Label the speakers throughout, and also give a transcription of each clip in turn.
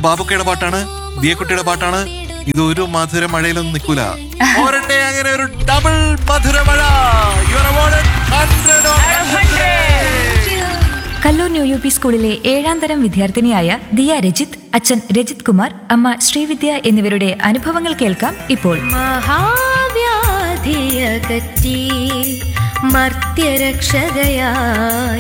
Speaker 1: ബാബുക്കയുടെ പാട്ടാണ് ദിയക്കുട്ടിയുടെ പാട്ടാണ് ഇത് ഒരു മധുര മഴയിലൊന്നും നിൽക്കൂല പോരട്ടെ അങ്ങനെ ഒരു ഡബിൾ മധുര മഴ You are awarded 100 on 100.
Speaker 2: Kallur new U P സ്കൂളിലെ ഏഴാം തരം വിദ്യാർത്ഥിനിയായ ദിയ രജിത് അച്ഛൻ രജിത് കുമാർ അമ്മ ശ്രീവിദ്യ എന്നിവരുടെ അനുഭവങ്ങൾ കേൾക്കാം ഇപ്പോൾ
Speaker 3: മഹാവ്യാധിയകറ്റി മർത്യരക്ഷകയായി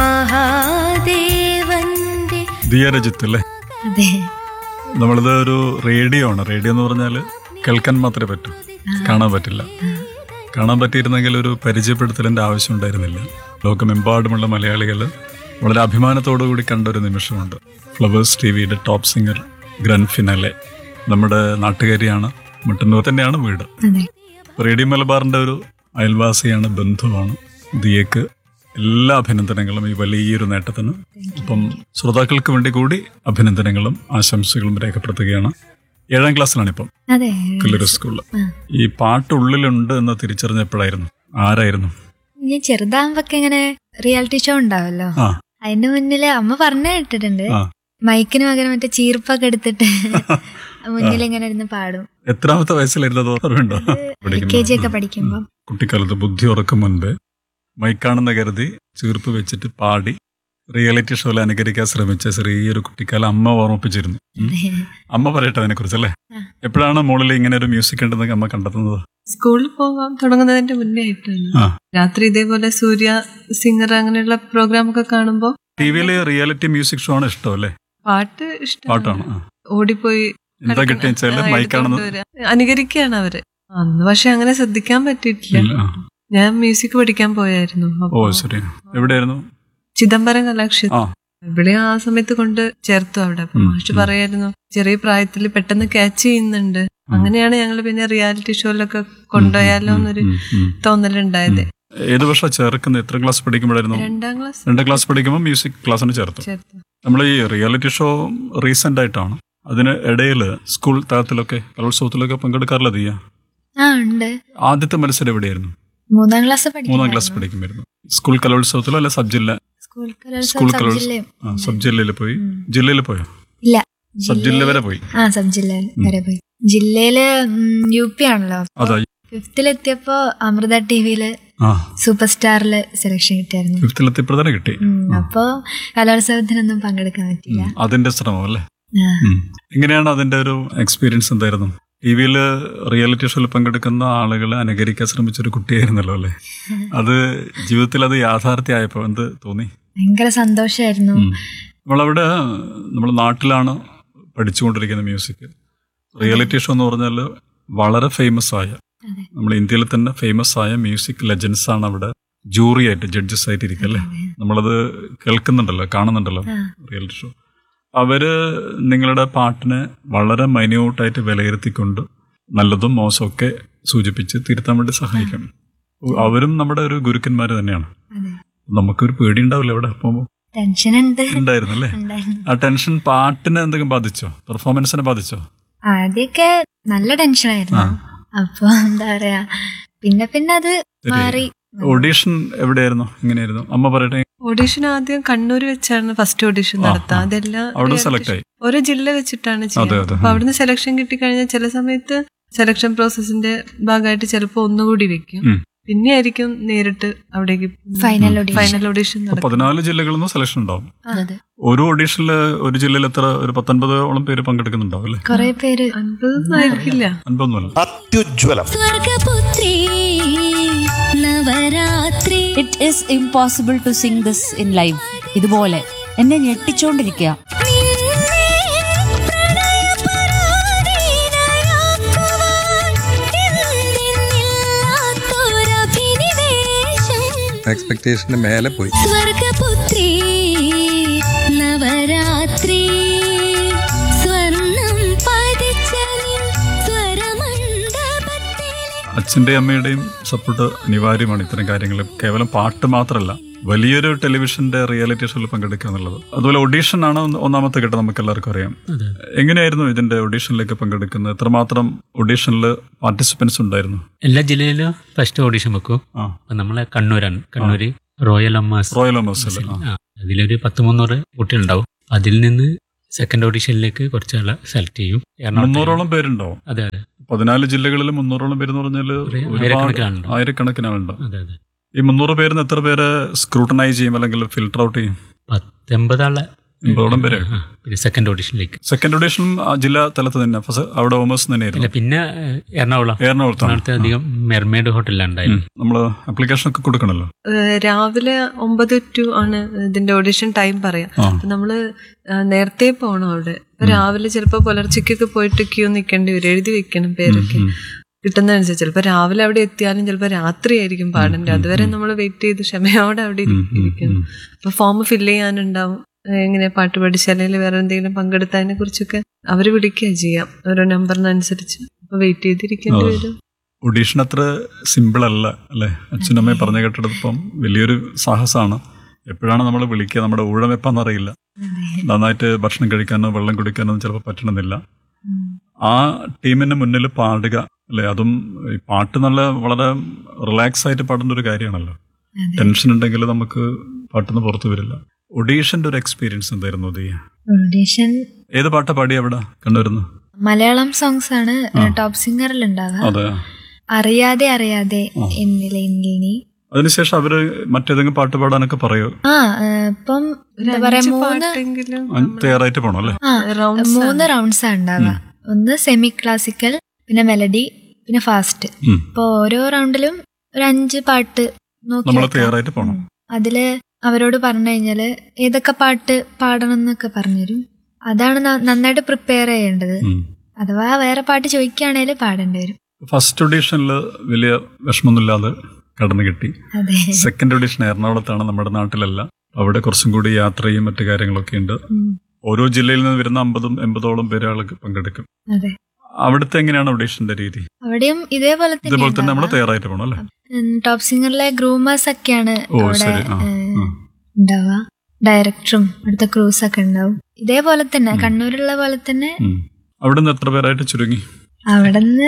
Speaker 3: മഹാദേവന്റെ
Speaker 4: ദിയ രജിത്ത് അല്ലേ
Speaker 2: അതെ
Speaker 4: നമ്മളിത് ഒരു റേഡിയോ ആണ് റേഡിയോ എന്ന് പറഞ്ഞാൽ കേൾക്കാൻ മാത്രമേ പറ്റൂ കാണാൻ പറ്റില്ല കാണാൻ പറ്റിയിരുന്നെങ്കിൽ ഒരു പരിചയപ്പെടുത്തലിൻ്റെ ആവശ്യം ഉണ്ടായിരുന്നില്ല ലോകമെമ്പാടുമുള്ള മലയാളികൾ വളരെ അഭിമാനത്തോടു കൂടി കണ്ട ഒരു നിമിഷമുണ്ട് ഫ്ലവേഴ്സ് ടി വിയുടെ ടോപ്പ് സിംഗർ ഗ്രൻഡ് ഫിനാലെ നമ്മുടെ നാട്ടുകാരിയാണ് മട്ടന്നൂർ തന്നെയാണ് വീട്
Speaker 2: അതെ
Speaker 4: റേഡിയോ മലബാറിൻ്റെ ഒരു അയൽവാസിയാണ് ബന്ധുവാണ് ദിയക്ക് എല്ലാ അഭിനന്ദനങ്ങളും ഈ വലിയൊരു നേട്ടത്തിന് അപ്പം ശ്രോതാക്കൾക്ക് വേണ്ടി കൂടി അഭിനന്ദനങ്ങളും ആശംസകളും രേഖപ്പെടുത്തുകയാണ് ഏഴാം ക്ലാസ്സിലാണിപ്പം
Speaker 2: അതെ
Speaker 4: കല്ലൂർ സ്കൂളിൽ ഈ പാട്ട് ഉള്ളിലുണ്ട് എന്ന് തിരിച്ചറിഞ്ഞപ്പോഴായിരുന്നു ആരായിരുന്നു
Speaker 2: ഞാൻ ചെറുതാകുമ്പൊക്കെ ഇങ്ങനെ റിയാലിറ്റി ഷോ ഉണ്ടാവല്ലോ
Speaker 4: ആ
Speaker 2: അതിന്റെ മുന്നില് അമ്മ പറഞ്ഞു കേട്ടിട്ടുണ്ട്
Speaker 4: ആ
Speaker 2: മൈക്കിന് പകരം മറ്റേ ചീർപ്പൊക്കെ എടുത്തിട്ട് മുന്നിൽ ഇങ്ങനെ ഇരുന്ന് പാടും
Speaker 4: എത്രാമത്തെ വയസ്സിലായിരുന്നു അത് ഓർമ്മയുണ്ടോ
Speaker 2: എൽ കെ ജി ഒക്കെ പഠിക്കുമ്പോ
Speaker 4: കുട്ടിക്കാലത്ത് ബുദ്ധി ഉറക്കും മുൻപ് മൈക്കാണെന്ന് കരുതി ചീർപ്പ് വെച്ചിട്ട് പാടി റിയാലിറ്റി ഷോയിൽ അനുകരിക്കാൻ ശ്രമിച്ച ചെറിയൊരു കുട്ടിക്കാലം അമ്മ ഓർമ്മിപ്പിച്ചിരുന്നു ഉം. അമ്മ പറയട്ടെ അതിനെ കുറിച്ചല്ലേ
Speaker 2: ആ.
Speaker 4: എപ്പോഴാണ് മോളിൽ ഇങ്ങനെ ഒരു മ്യൂസിക് ഉണ്ടെന്ന് അമ്മ കണ്ടെത്തുന്നത്
Speaker 5: സ്കൂളിൽ പോകാൻ തുടങ്ങുന്നതിന്റെ മുന്നേ ആയിട്ടാണ്
Speaker 4: ആ.
Speaker 5: രാത്രി ഇതേപോലെ സൂര്യ സിംഗർ അങ്ങനെയുള്ള പ്രോഗ്രാം ഒക്കെ കാണുമ്പോ
Speaker 4: ടി വിയില് റിയാലിറ്റി മ്യൂസിക് ഷോ ആണ് ഇഷ്ടം അല്ലേ
Speaker 5: പാട്ട് ഇഷ്ടമാണ്
Speaker 4: പാട്ടാണ് ആ.
Speaker 5: ഓടിപ്പോയി
Speaker 4: എന്താ
Speaker 5: കളിക്കുന്ന-
Speaker 4: കിട്ടിയെന്ന് വെച്ചാല്
Speaker 5: ആ,
Speaker 4: മൈക്കാണെന്ന്
Speaker 5: എടുത്തോണ്ട് വരിക. അനുകരിക്കുകയാണ് അവര് അന്ന് പക്ഷെ അങ്ങനെ ശ്രദ്ധിക്കാൻ പറ്റിയിട്ടില്ല
Speaker 4: ഇല്ല. ആ.
Speaker 5: ഞാൻ മ്യൂസിക് പഠിക്കാൻ പോയായിരുന്നു
Speaker 4: ഓ
Speaker 5: അപ്പൊ
Speaker 4: ശരി എവിടെയായിരുന്നു
Speaker 5: ചിദംബരം കലാക്ഷേത്രം
Speaker 4: ആ.
Speaker 5: ഇവിടെ ആ സമയത്ത് കൊണ്ട് ചേർത്തു അവിടെ അപ്പൊ
Speaker 4: ഉം,
Speaker 5: മാഷ്
Speaker 4: ഉം.
Speaker 5: പറയായിരുന്നു ചെറിയ പ്രായത്തിൽ പെട്ടെന്ന് ക്യാച്ച് ചെയ്യുന്നുണ്ട് അങ്ങനെയാണ് ഞങ്ങൾ പിന്നെ റിയാലിറ്റി ഷോയിലൊക്കെ കൊണ്ടുപോയാലോ എന്നൊരു
Speaker 4: ഉം, ഉം.
Speaker 5: തോന്നലുണ്ടായത്
Speaker 4: ഏത് വർഷം ചേർക്കുന്നത് എത്ര ക്ലാസ് പഠിക്കുമ്പോഴായിരുന്നു
Speaker 5: രണ്ടാം ക്ലാസ്
Speaker 4: രണ്ടാം ക്ലാസ് പഠിക്കുമ്പോൾ മ്യൂസിക് ക്ലാസ്സിന് ചേർത്തു
Speaker 5: ചേർത്തു
Speaker 4: നമ്മൾ ഈ റിയാലിറ്റി ഷോ റീസെന്റ് ആയിട്ടാണ് അതിന് ഇടയിൽ സ്കൂൾ തലത്തിലൊക്കെ കലോത്സവത്തിലൊക്കെ പങ്കെടുക്കാറില്ല തീയ
Speaker 2: ആ ഉണ്ട്
Speaker 4: ആദ്യത്തെ മത്സരം എവിടെയായിരുന്നു
Speaker 2: മൂന്നാം ക്ലാസ്
Speaker 4: മൂന്നാം ക്ലാസ് പഠിക്കുമായിരുന്നു സ്കൂൾ കലോത്സവത്തിലോ അല്ലെ സബ് ജില്ല
Speaker 2: സ്കൂൾ
Speaker 4: സ്കൂൾ
Speaker 2: കലോത്സവം
Speaker 4: കലോത്സവം
Speaker 2: സബ്-ജില്ലയും.
Speaker 4: ആ, സബ് ജില്ലയിൽ പോയി ജില്ലയിൽ പോയോ
Speaker 2: ഇല്ല
Speaker 4: സബ് ജില്ല വരെ പോയി
Speaker 2: ആ സബ് ജില്ല വരെ പോയി ജില്ലയില് യു പി ആണല്ലോ
Speaker 4: അതാ
Speaker 2: ഫിഫ്തിലെത്തിയപ്പോ അമൃത ടിവിയില്
Speaker 4: ആ
Speaker 2: സൂപ്പർ സ്റ്റാറില് സെലക്ഷൻ കിട്ടിയായിരുന്നു
Speaker 4: ഫിഫ്ത്തിലെത്തിയപ്പോൾ തന്നെ കിട്ടി
Speaker 2: ഉം, അപ്പോ കലോത്സവത്തിനൊന്നും പങ്കെടുക്കാൻ പറ്റില്ല
Speaker 4: ഉം. അതിന്റെ ശ്രമം അല്ലേ
Speaker 2: ആ.
Speaker 4: ഉം. എങ്ങനെയാണ് അതിന്റെ ഒരു എക്സ്പീരിയൻസ് എന്തായിരുന്നു ടി വിയിൽ റിയാലിറ്റി ഷോയിൽ പങ്കെടുക്കുന്ന ആളുകളെ അനുകരിക്കാൻ ശ്രമിച്ച ഒരു കുട്ടിയായിരുന്നല്ലോ അല്ലേ അത് ജീവിതത്തിൽ അത് യാഥാർത്ഥ്യമായപ്പോ എന്ത് തോന്നി
Speaker 2: ഭയങ്കര സന്തോഷായിരുന്നു
Speaker 4: ഉം. നമ്മളവിടെ നമ്മൾ നാട്ടിലാണ് പഠിച്ചുകൊണ്ടിരിക്കുന്ന മ്യൂസിക് റിയാലിറ്റി ഷോ എന്ന് പറഞ്ഞാൽ വളരെ ഫേമസ് ആയ
Speaker 2: അതെ.
Speaker 4: നമ്മൾ ഇന്ത്യയിൽ തന്നെ ഫേമസ് ആയ മ്യൂസിക് ലെജൻസ് ആണ് അവിടെ ജൂറി ആയിട്ട് ജഡ്ജസ് ആയിട്ട് ഇരിക്കുക അല്ലേ നമ്മളത് കേൾക്കുന്നുണ്ടല്ലോ കാണുന്നുണ്ടല്ലോ
Speaker 2: ആ.
Speaker 4: റിയാലിറ്റി ഷോ അവര് നിങ്ങളുടെ പാട്ടിനെ വളരെ മൈന്യൂട്ടായിട്ട് വിലയിരുത്തിക്കൊണ്ട് നല്ലതും മോശവും ഒക്കെ സൂചിപ്പിച്ച് തിരുത്താൻ വേണ്ടി സഹായിക്കും അവരും നമ്മുടെ ഒരു ഗുരുക്കന്മാർ തന്നെയാണ്
Speaker 2: അതെ.
Speaker 4: നമുക്കൊരു പേടി ഉണ്ടാവില്ല അവിടെ പോകുമ്പോൾ
Speaker 2: ടെൻഷൻ ഉണ്ട്
Speaker 4: ഉണ്ടായിരുന്നു അല്ലേ
Speaker 2: ഉണ്ടായിരുന്നു.
Speaker 4: ആ ടെൻഷൻ പാട്ടിനെ എന്തെങ്കിലും ബാധിച്ചോ പെർഫോമൻസിനെ ബാധിച്ചോ
Speaker 2: ആദ്യമൊക്കെ നല്ല ടെൻഷനായിരുന്നു
Speaker 4: ആ.
Speaker 2: അപ്പൊ എന്താ പറയാ പിന്നെ പിന്നെ അത് മാറി
Speaker 4: ഓഡീഷൻ എവിടെയായിരുന്നു എങ്ങനെയായിരുന്നു അമ്മ പറയട്ടെ
Speaker 5: ഓഡീഷൻ ആദ്യം കണ്ണൂർ വെച്ചാണ് ഫസ്റ്റ് ഓഡീഷൻ
Speaker 4: ആ,
Speaker 5: നടത്തുക
Speaker 4: ആ.
Speaker 5: അതെല്ലാം
Speaker 4: അവിടെ
Speaker 5: reality
Speaker 4: സെലക്ട് ആയി
Speaker 5: show- ഓരോ ജില്ല വെച്ചിട്ടാണ്
Speaker 4: അതെ,
Speaker 5: ചെയ്യുന്നത്
Speaker 4: അതെ.
Speaker 5: അപ്പൊ അവിടുന്ന് സെലക്ഷൻ കിട്ടിക്കഴിഞ്ഞാൽ ചില സമയത്ത് സെലക്ഷൻ പ്രോസസ്സിന്റെ ഭാഗമായിട്ട് ചിലപ്പോൾ ഒന്നുകൂടി വെക്കും
Speaker 4: ഉം.
Speaker 5: പിന്നെ ആയിരിക്കും നേരിട്ട് അവിടേക്ക്
Speaker 2: ഫൈനൽ audition.
Speaker 5: ഫൈനൽ ഓഡീഷൻ
Speaker 4: അപ്പൊ
Speaker 5: നടക്കും
Speaker 4: പതിനാല് ജില്ലകളിൽ നിന്ന് സെലക്ഷൻ ഉണ്ടാവും
Speaker 5: അതെ
Speaker 4: ഒരു ഓഡീഷനിൽ ഒരു ജില്ലയിൽ എത്ര ഒരു പത്തൊൻപതോളം പേര് പങ്കെടുക്കുന്നുണ്ടാവും അല്ലേ
Speaker 2: കൊറേ പേര്
Speaker 5: അൻപതൊന്നും ആയിരിക്കില്ല
Speaker 4: അൻപതൊന്നുമല്ല
Speaker 1: അത്യുജ്വലം
Speaker 3: സ്വർഗപുത്രി Navaratri
Speaker 6: it is impossible to sing this in live ഇതുപോലെ എന്നെ ഞെട്ടിച്ചോണ്ടിരിക്കുക
Speaker 7: എക്സ്പെക്ടേഷന് മേലെ പോയി
Speaker 3: സ്വർഗപുത്രി നവരാത്രി സ്വർണം പതിച്ച നിൻ സ്വരമണ്ഡപത്തിലെ
Speaker 4: അച്ഛന്റെയും അമ്മയുടെയും സപ്പോർട്ട് അനിവാര്യമാണ് ഇത്തരം കാര്യങ്ങൾ കേവലം പാട്ട് മാത്രമല്ല വലിയൊരു ടെലിവിഷന്റെ റിയാലിറ്റി ഷോയിൽ പങ്കെടുക്കുക എന്നുള്ളത് അതുപോലെ ഓഡീഷൻ ആണ് ഒന്ന് ഒന്നാമത്തെ ഘട്ടം നമുക്ക് എല്ലാവർക്കും അറിയാം എങ്ങനെയായിരുന്നു ഇതിന്റെ ഓഡീഷനിലേക്ക് പങ്കെടുക്കുന്നത് എത്രമാത്രം ഓഡീഷനിൽ പാർട്ടിസിപ്പൻസ് ഉണ്ടായിരുന്നു
Speaker 8: എല്ലാ ജില്ലയിലും ഫസ്റ്റ് ഓഡിഷൻ വെക്കും
Speaker 4: ആ
Speaker 8: അപ്പൊ നമ്മളെ കണ്ണൂരാണ് കണ്ണൂര് റോയൽ അമ്മാസ്
Speaker 4: റോയൽ അമേഴ്സിൽ
Speaker 8: ആ, അതിലൊരു പത്ത് മുന്നൂറ് കുട്ടികളുണ്ടാവും അതിൽ നിന്ന് സെക്കൻഡ് ഓഡിഷനിലേക്ക് കുറച്ച് ആളെ സെലക്ട് ചെയ്യും എറണാകുളത്ത്
Speaker 4: മുന്നൂറോളം പേരുണ്ടാവും
Speaker 8: അതെ അതെ
Speaker 4: പതിനാല് ജില്ലകളിൽ മുന്നൂറോളം പേരെന്ന് പറഞ്ഞാൽ
Speaker 8: ഒരു
Speaker 4: ഒരുപാട്
Speaker 8: ആയിരക്കണക്കിനാളുണ്ട്.
Speaker 4: ആയിരക്കണക്കിന് ആളുണ്ടാവും
Speaker 8: അതെ അതെ
Speaker 4: ഈ മുന്നൂറ് പേരിന് എത്ര പേര് സ്ക്രൂട്ടനൈസ് ചെയ്യും അല്ലെങ്കിൽ ഫിൽട്ടർ ഔട്ട് ചെയ്യും
Speaker 8: പത്തൊമ്പതാളെ
Speaker 4: എൺപതോളം പേര്
Speaker 8: ആ, പിന്നെ സെക്കൻഡ് ഓഡിഷനിലേക്ക്
Speaker 4: സെക്കൻഡ് ഓഡിഷനും ആ ജില്ലാ തലത്ത് തന്നെ ഫസ്റ്റ് അവിടെ ഓമേഴ്സ്
Speaker 8: ഇല്ല
Speaker 4: തന്നെയായിരുന്നു
Speaker 8: പിന്നെ ഏഹ്, എറണാകുളം
Speaker 4: എറണാകുളത്താണ്
Speaker 8: എറണാകുളത്തെ അധികം മെർമേഡ് ഹോട്ടലിലാണ് ഉണ്ടായത്
Speaker 4: നമ്മൾ ആപ്ലിക്കേഷൻ ഒക്കെ കൊടുക്കണല്ലോ
Speaker 5: ഏഹ് രാവിലെ ഒമ്പത് ടു ആണ് ഇതിന്റെ ഓഡിഷൻ ടൈം പറയാം
Speaker 4: ആ.
Speaker 5: അപ്പൊ നമ്മള് ഏഹ് നേരത്തെ പോണം അവിടെ അപ്പൊ രാവിലെ ചിലപ്പോ പുലർച്ചയ്ക്കൊക്കെ പോയിട്ട് ക്യൂ നിൽക്കേണ്ടി വരും എഴുതി വെക്കണം പേരൊക്കെ കിട്ടുന്നതനുസരിച്ച് ചിലപ്പോ രാവിലെ അവിടെ എത്തിയാലും ചിലപ്പോ രാത്രി ആയിരിക്കും പാടേണ്ടത് അതുവരെ നമ്മൾ വെയിറ്റ് ചെയ്ത് ക്ഷമയോടെ അവിടെ ഇരി- ഇരിക്കണം അപ്പൊ ഫോം ഫില്ല് ചെയ്യാനുണ്ടാവും ഏഹ് എങ്ങനെ പാട്ട് പഠിച്ച അല്ലെങ്കിൽ വേറെ എന്തെങ്കിലും പങ്കെടുത്തതിനെ കുറിച്ചൊക്കെ അവര് വിളിക്കുക ചെയ്യാം ഓരോ നമ്പറിനനുസരിച്ച് അപ്പൊ വെയിറ്റ് ചെയ്തിരിക്കേണ്ടി
Speaker 4: ആ.
Speaker 5: വരും
Speaker 4: ഒഡീഷൻ അത്ര സിമ്പിൾ അല്ല അല്ലേ അച്ഛനമ്മയെ പറഞ്ഞു കേട്ടെടുത്തപ്പം വലിയൊരു സാഹസമാണ് എപ്പോഴാണ് നമ്മൾ വിളിക്കുക നമ്മുടെ ഊഴം എപ്പാന്നറിയില്ല നന്നായിട്ട് ഭക്ഷണം കഴിക്കാനോ വെള്ളം കുടിക്കാനോ ഒന്നും ചിലപ്പോൾ പറ്റണമെന്നില്ല ആ ടീമിന് മുന്നിൽ പാടുക അല്ലേ അതും ഈ പാട്ട് നല്ല വളരെ റിലാക്സ് ആയിട്ട് പാടേണ്ട ഒരു കാര്യമാണല്ലോ ടെൻഷൻ ഉണ്ടെങ്കിൽ നമുക്ക് പാട്ടൊന്നും പുറത്തു വരില്ല ഒഡീഷന്റെ ഒരു എക്സ്പീരിയൻസ് എന്തായിരുന്നു ദീ
Speaker 2: ഓഡീഷൻ
Speaker 4: ഏത് പാട്ടാ പാടി അവിടെ കണ്ടുവരുന്നു
Speaker 2: മലയാളം സോങ്സ് ആണ്
Speaker 4: ആ.
Speaker 2: ടോപ്പ് സിംഗറിൽ ഉണ്ടാവുക
Speaker 4: അതെ
Speaker 2: അറിയാതെ അറിയാതെ
Speaker 4: ആ.
Speaker 2: എന്നിലെ എന്നിൽ നീ
Speaker 4: അതിനുശേഷം അവര് മറ്റേതെങ്കിലും പാട്ട് പാടാനൊക്കെ പറയോ
Speaker 2: ആ ഏഹ്, ഇപ്പം
Speaker 5: ഒരു
Speaker 2: എന്താ പറയാ
Speaker 5: അഞ്ച്
Speaker 2: മൂന്ന്
Speaker 5: പാട്ടെങ്കിലും
Speaker 4: അ- തയ്യാറായിട്ട് പോണം അല്ലേ
Speaker 2: ആ
Speaker 5: rounds
Speaker 2: മൂന്ന്
Speaker 5: ആണ്.
Speaker 2: റൗണ്ട്സ് ഉണ്ടാവുക ഒന്ന് സെമി ക്ലാസിക്കൽ പിന്നെ മെലഡി പിന്നെ ഫാസ്റ്റ്
Speaker 4: ഉം.
Speaker 2: അപ്പൊ ഓരോ റൗണ്ടിലും ഒരു അഞ്ച് പാട്ട് നോക്കി
Speaker 4: നമ്മൾ
Speaker 2: വെക്കാം.
Speaker 4: തയ്യാറായിട്ട് പോണം
Speaker 2: ഉം. അതില് അവരോട് പറഞ്ഞു കഴിഞ്ഞാല് ഏതൊക്കെ പാട്ട് പാടണം എന്നൊക്കെ പറഞ്ഞുതരും അതാണ് ന- നന്നായിട്ട് പ്രിപ്പയർ ചെയ്യേണ്ടത്
Speaker 4: ഉം.
Speaker 2: അഥവാ വേറെ പാട്ട് ചോദിക്കുകയാണെങ്കിൽ പാടേണ്ടി വരും
Speaker 4: ഫസ്റ്റ് ഓഡീഷനിൽ വലിയ വിഷമമൊന്നുമില്ലാതെ കടന്നു കിട്ടി
Speaker 2: അതെ
Speaker 4: സെക്കൻഡ് ഓഡീഷൻ എറണാകുളത്താണ് നമ്മുടെ നാട്ടിലല്ല അവിടെ കുറച്ചും കൂടി യാത്രയും മറ്റു കാര്യങ്ങളൊക്കെ ഉണ്ട്
Speaker 2: ഉം.
Speaker 4: ഓരോ ജില്ലയിൽ നിന്ന് വരുന്ന അമ്പതും എൺപതോളം പേര് ആൾക്ക് പങ്കെടുക്കും
Speaker 2: അതെ
Speaker 4: അവിടുത്തെ എങ്ങനെയാണ് ഓഡീഷന്റെ രീതി
Speaker 2: അവിടെയും ഇതേപോലെ
Speaker 4: ഇതേപോലെ തന്നെ നമ്മൾ
Speaker 2: തന്നെ
Speaker 4: തയ്യാറായിട്ട് പോകണം അല്ലേ
Speaker 2: ടോപ്പ് സിംഗറിലെ ഗ്രൂമേഴ്സ് ഒക്കെയാണ്
Speaker 4: ഓ
Speaker 2: അവിടെ
Speaker 4: ശരി ആ
Speaker 2: ഏഹ്,
Speaker 4: ആ.
Speaker 2: ഉണ്ടാവുക ഡയറക്ടറും അടുത്ത ക്രൂസ് ഒക്കെ ഉണ്ടാവും ഇതേപോലെ തന്നെ
Speaker 4: ഉം.
Speaker 2: കണ്ണൂരുള്ള പോലെ തന്നെ
Speaker 4: ഉം. അവിടുന്ന് എത്ര പേരായിട്ട് ചുരുങ്ങി
Speaker 2: അവിടുന്ന്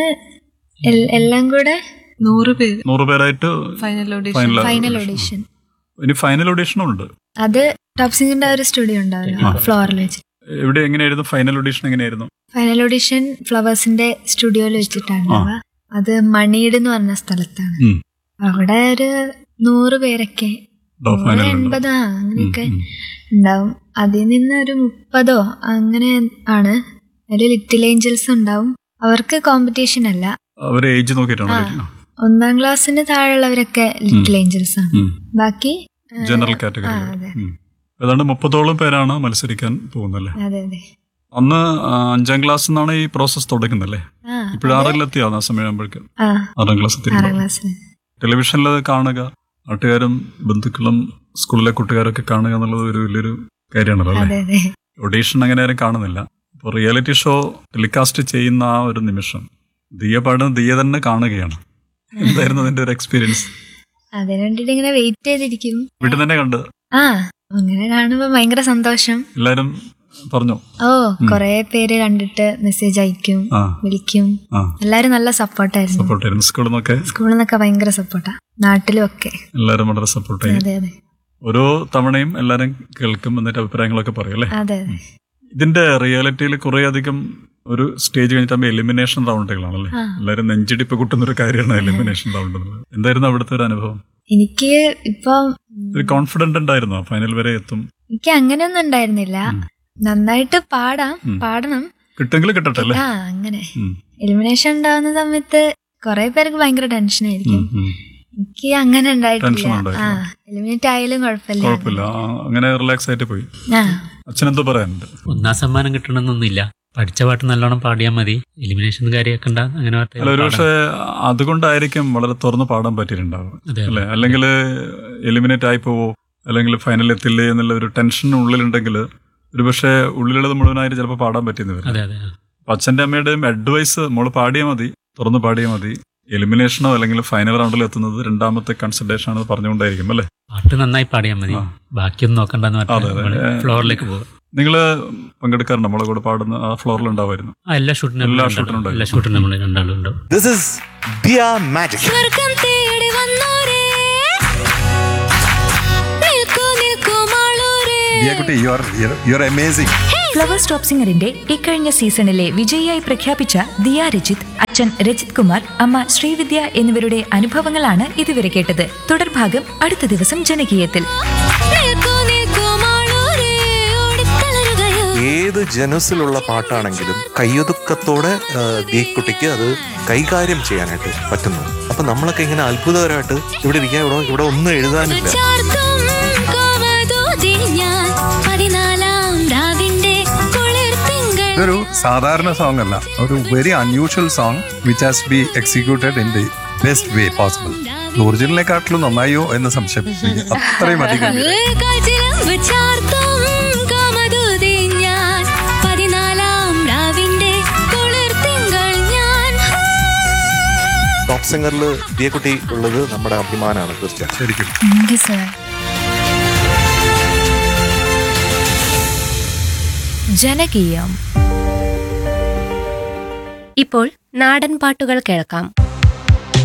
Speaker 2: എൽ- എല്ലാം കൂടെ
Speaker 5: നൂറ് പേര്
Speaker 4: നൂറ് പേരായിട്ട്
Speaker 5: final audition
Speaker 4: Final
Speaker 2: final
Speaker 4: audition.
Speaker 2: Audition
Speaker 4: ഇനി ഫൈനൽ ഓഡീഷനും ഉണ്ട്
Speaker 2: അത് ടോപ്പ് സിംഗറിന്റെ ഒരു സ്റ്റുഡിയോ ഉണ്ടാവല്ലോ
Speaker 4: ആ.
Speaker 2: ഫ്ലോറിൽ വെച്ച്
Speaker 4: എവിടെ എങ്ങനെയായിരുന്നു ഫൈനൽ ഓഡീഷൻ എങ്ങനെയായിരുന്നു
Speaker 2: ഫൈനൽ ഓഡിഷൻ ഫ്ലവേഴ്സിന്റെ സ്റ്റുഡിയോയിൽ വെച്ചിട്ടാണ് ഉണ്ടാവുക. അത് മണീട് എന്ന് പറഞ്ഞ സ്ഥലത്താണ്
Speaker 4: ഉം.
Speaker 2: അവിടെ ഒരു നൂറ് പേരൊക്കെ നൂറ്
Speaker 4: ഫൈനൽ
Speaker 2: എൺപത് ആ അങ്ങനെയൊക്കെ ഉണ്ടാവും അതിൽ നിന്ന് ഒരു മുപ്പതോ അങ്ങനെ ആണ് അതിൽ ലിറ്റിൽ ഏഞ്ചൽസ് ഉണ്ടാവും അവർക്ക് കോമ്പറ്റീഷൻ അല്ല
Speaker 4: അവര് ഏജ് നോക്കിയിട്ടാണ്
Speaker 2: ആ.
Speaker 4: വിളിക്കുന്നത്.
Speaker 2: ഒന്നാം ക്ലാസ്സിന് താഴെയുള്ളവരൊക്കെ ലിറ്റിൽ ഏഞ്ചൽസ് ആണ്
Speaker 4: ഉം.
Speaker 2: ബാക്കി ആ,
Speaker 4: ജനറൽ
Speaker 2: ആ,
Speaker 4: കാറ്റഗറി
Speaker 2: അതെ
Speaker 4: ഏതാണ്ട് മുപ്പതോളം പേരാണ് മത്സരിക്കാൻ പോകുന്നല്ലേ
Speaker 2: അതെ അതെ
Speaker 4: അന്ന് ആ, അഞ്ചാം ക്ലാസ് നിന്നാണ് ഈ പ്രോസസ് തുടങ്ങുന്നല്ലേ
Speaker 2: ആ
Speaker 4: ഇപ്പോഴും ആറിലെത്തിയോ ആ സമയമാകുമ്പോഴേക്കും
Speaker 2: ആ
Speaker 4: ആറാം ക്ലാസ്
Speaker 2: ആറാം
Speaker 4: എത്തി
Speaker 2: ക്ലാസ്സിൽ
Speaker 4: ടെലിവിഷനിൽ കാണുക നാട്ടുകാരും ബന്ധുക്കളും സ്കൂളിലെ കൂട്ടുകാരൊക്കെ കാണുക എന്നുള്ളത് ഒരു വലിയൊരു കാര്യമാണല്ലോ അല്ലേ
Speaker 2: അതെ അതെ
Speaker 4: ഒഡീഷൻ അങ്ങനെ ആരും കാണുന്നില്ല ഇപ്പോൾ റിയാലിറ്റി ഷോ ടെലികാസ്റ്റ് ചെയ്യുന്ന ആ ഒരു നിമിഷം ദിയ പാടുന്ന ദിയ തന്നെ കാണുകയാണ് എന്തായിരുന്നു അതിന്റെ ഒരു എക്സ്പീരിയൻസ്
Speaker 2: അതിനു വേണ്ടിട്ട് ഇങ്ങനെ വെയിറ്റ് ചെയ്തിരിക്കും
Speaker 4: വീട്ടിൽ തന്നെ കണ്ട്
Speaker 2: ആ അങ്ങനെ കാണുമ്പോ ഭയങ്കര സന്തോഷം
Speaker 4: എല്ലാരും പറഞ്ഞു
Speaker 2: ഓ കൊറേ പേര് കണ്ടിട്ട് മെസ്സേജ് അയക്കും
Speaker 4: ആ
Speaker 2: വിളിക്കും
Speaker 4: ആ
Speaker 2: എല്ലാരും നല്ല സപ്പോർട്ടായിരുന്നു
Speaker 4: സപ്പോർട്ട് ആയിരുന്നു സ്കൂളിൽ നിന്നൊക്കെ
Speaker 2: സ്കൂളിൽ നിന്നൊക്കെ ഭയങ്കര സപ്പോർട്ടാ നാട്ടിലും ഒക്കെ
Speaker 4: എല്ലാവരും വളരെ സപ്പോർട്ട് ചെയ്യും
Speaker 2: അതെ അതെ
Speaker 4: ഓരോ തവണയും എല്ലാരും കേൾക്കും എന്നിട്ട് അഭിപ്രായങ്ങളൊക്കെ പറയും അല്ലേ
Speaker 2: അതെ അതെ
Speaker 4: ഇതിന്റെ റിയാലിറ്റിയിൽ കുറെ അധികം ഒരു സ്റ്റേജ് കഴിഞ്ഞിട്ടാകുമ്പോൾ എലിമിനേഷൻ റൗണ്ടുകളാണല്ലേ
Speaker 2: ആ.
Speaker 4: എല്ലാവരും നെഞ്ചിടിപ്പ് കൂട്ടുന്ന ഒരു കാര്യമാണ് എലിമിനേഷൻ റൗണ്ട് എന്നുള്ളത് എന്തായിരുന്നു അവിടുത്തെ ഒരു അനുഭവം
Speaker 2: എനിക്ക് ഇപ്പൊ
Speaker 4: ഒരു കോൺഫിഡന്റ് ഉണ്ടായിരുന്നോ ഫൈനൽ വരെ എത്തും
Speaker 2: എനിക്ക് അങ്ങനെയൊന്നും ഉണ്ടായിരുന്നില്ല
Speaker 4: ഉം.
Speaker 2: നന്നായിട്ട് പാടാം
Speaker 4: ഉം.
Speaker 2: പാടണം
Speaker 4: കിട്ടെങ്കിൽ കിട്ടട്ടെ അല്ലേ
Speaker 2: ആ അങ്ങനെ
Speaker 4: ഉം.
Speaker 2: എലിമിനേഷൻ ഉണ്ടാവുന്ന സമയത്ത് കുറെ പേർക്ക് ഭയങ്കര ടെൻഷൻ ആയിരിക്കും
Speaker 4: ഉം, ഉം.
Speaker 2: എനിക്ക് അങ്ങനെ
Speaker 4: Tension
Speaker 2: ഉണ്ടായിട്ടില്ല ആ
Speaker 4: ഉണ്ടായിട്ടില്ല.
Speaker 2: എലിമിനേറ്റ് ആയാലും കുഴപ്പമില്ല
Speaker 4: കുഴപ്പമില്ല ആ, അങ്ങനെ റിലാക്സ് ആയിട്ട് പോയി
Speaker 2: ആ
Speaker 4: അച്ഛനെന്തോ പറയാനുണ്ട്
Speaker 8: ഒന്നാം സമ്മാനം കിട്ടണമെന്നൊന്നുമില്ല പഠിച്ച പാട്ട് നല്ലോണം പാടിയാൽ മതി എലിമിനേഷൻ കാര്യമൊക്കെ ഉണ്ടാ അങ്ങനെ പാട്ട്
Speaker 4: അല്ല ഒരു
Speaker 8: പാടാം.
Speaker 4: പക്ഷേ അതുകൊണ്ടായിരിക്കും വളരെ തുറന്ന് പാടാൻ പറ്റിയിട്ടുണ്ടാവും
Speaker 8: അതെ
Speaker 4: അല്ലെ അല്ലെങ്കിൽ എലിമിനേറ്റ് ആയി പോവോ അല്ലെങ്കിൽ ഫൈനൽ എത്തില്ലേ എന്നുള്ള ഒരു ടെൻഷൻ ഉള്ളിലുണ്ടെങ്കിൽ ഒരു പക്ഷേ ഉള്ളിലുള്ളത് മുഴുവനായിട്ട് ചിലപ്പോൾ പാടാൻ പറ്റിയെന്ന് വരും
Speaker 8: അതെ അതെ
Speaker 4: അപ്പൊ അച്ഛന്റെ അമ്മയുടെയും അഡ്വൈസ് മോള് പാടിയാൽ മതി തുറന്ന് പാടിയാൽ മതി എലിമിനേഷനോ അല്ലെങ്കിൽ ഫൈനൽ റൗണ്ടിൽ എത്തുന്നത് രണ്ടാമത്തെ കൺസിഡറേഷൻ ആണ് പറഞ്ഞുകൊണ്ടായിരിക്കും അല്ലേ
Speaker 8: പാട്ട് നന്നായി പാടിയാൽ മതി
Speaker 4: ആ.
Speaker 8: ബാക്കിയൊന്നും നോക്കണ്ടെന്ന്
Speaker 4: അതെ, അതെ.
Speaker 8: പറഞ്ഞാൽ ഫ്ലോറിലേക്ക് പോകും
Speaker 4: നിങ്ങൾ പങ്കെടുക്കാറുണ്ട് നമ്മളെ കൂടെ പാടുന്ന ആ ഫ്ലോറിൽ ഉണ്ടാവായിരുന്നു
Speaker 8: ആ എല്ലാ ഷൂട്ടിനും
Speaker 4: എല്ലാ
Speaker 8: നമ്മൾ
Speaker 4: ഷൂട്ടിനും
Speaker 8: ഉണ്ടാവും.
Speaker 4: ഉണ്ടാവും.
Speaker 8: എല്ലാ ഷൂട്ടിനും നമ്മൾ രണ്ടാളും ഉണ്ടാവും
Speaker 1: ദിസ് ഇസ് ദിയ മാജിക്
Speaker 3: സ്വർഗം തേടി വന്നോരേ നിൽക്കൂ നിൽക്കൂ മാളൂരേ
Speaker 1: ദിയ കുട്ടി you are you are amazing
Speaker 3: hey
Speaker 2: flowers top സിംഗറിന്റെ ഇക്കഴിഞ്ഞ സീസണിലെ വിജയിയായി പ്രഖ്യാപിച്ച ദിയ രജിത് അച്ഛൻ രജിത് കുമാർ അമ്മ ശ്രീവിദ്യ എന്നിവരുടെ അനുഭവങ്ങളാണ് ഇതുവരെ കേട്ടത് തുടർഭാഗം അടുത്ത ദിവസം ജനകീയത്തിൽ
Speaker 3: നിൽക്കൂ നിൽക്കൂ മാളൂരേ ഓടിത്തളരുകയോ
Speaker 1: ഏത് ജനസിലുള്ള പാട്ടാണെങ്കിലും കയ്യൊതുക്കത്തോടെ ആ, ദീക്കുട്ടിക്ക് അത് കൈകാര്യം ചെയ്യാനായിട്ട് പറ്റുന്നു അപ്പൊ നമ്മളൊക്കെ ഇങ്ങനെ അത്ഭുതകരമായിട്ട് ഇവിടെ ഇരിക്കാൻ ഇവിടെ ഇവിടെ ഒന്നും എഴുതാനില്ല
Speaker 3: ചാർത്തും കോമതൂതി ഞാൻ പതിനാലാം രാവിന്റെ കുളിർ തിങ്കൾ
Speaker 7: ഇതൊരു സാധാരണ സോങ് അല്ല ഒരു very unusual song which has be executed in the best way possible ഒറിജിനലിനെക്കാട്ടിലും നന്നായോ എന്ന് സംശയം എനിക്ക് അത്രയും അധികം
Speaker 3: കാറ്റിലമ്പ് ചാർത്തും കോമതൂതി ഞാൻ പതിനാലാം രാവിന്റെ കുളിർ തിങ്കൾ ഞാൻ
Speaker 1: ടോപ്പ് സിംഗറിൽ ദിയക്കുട്ടി ഉള്ളത് നമ്മുടെ അഭിമാനമാണ് തീർച്ചയായും
Speaker 7: ശരിക്കും
Speaker 2: ജനകീയം
Speaker 9: ഇപ്പോൾ നാടൻ പാട്ടുകൾ കേൾക്കാം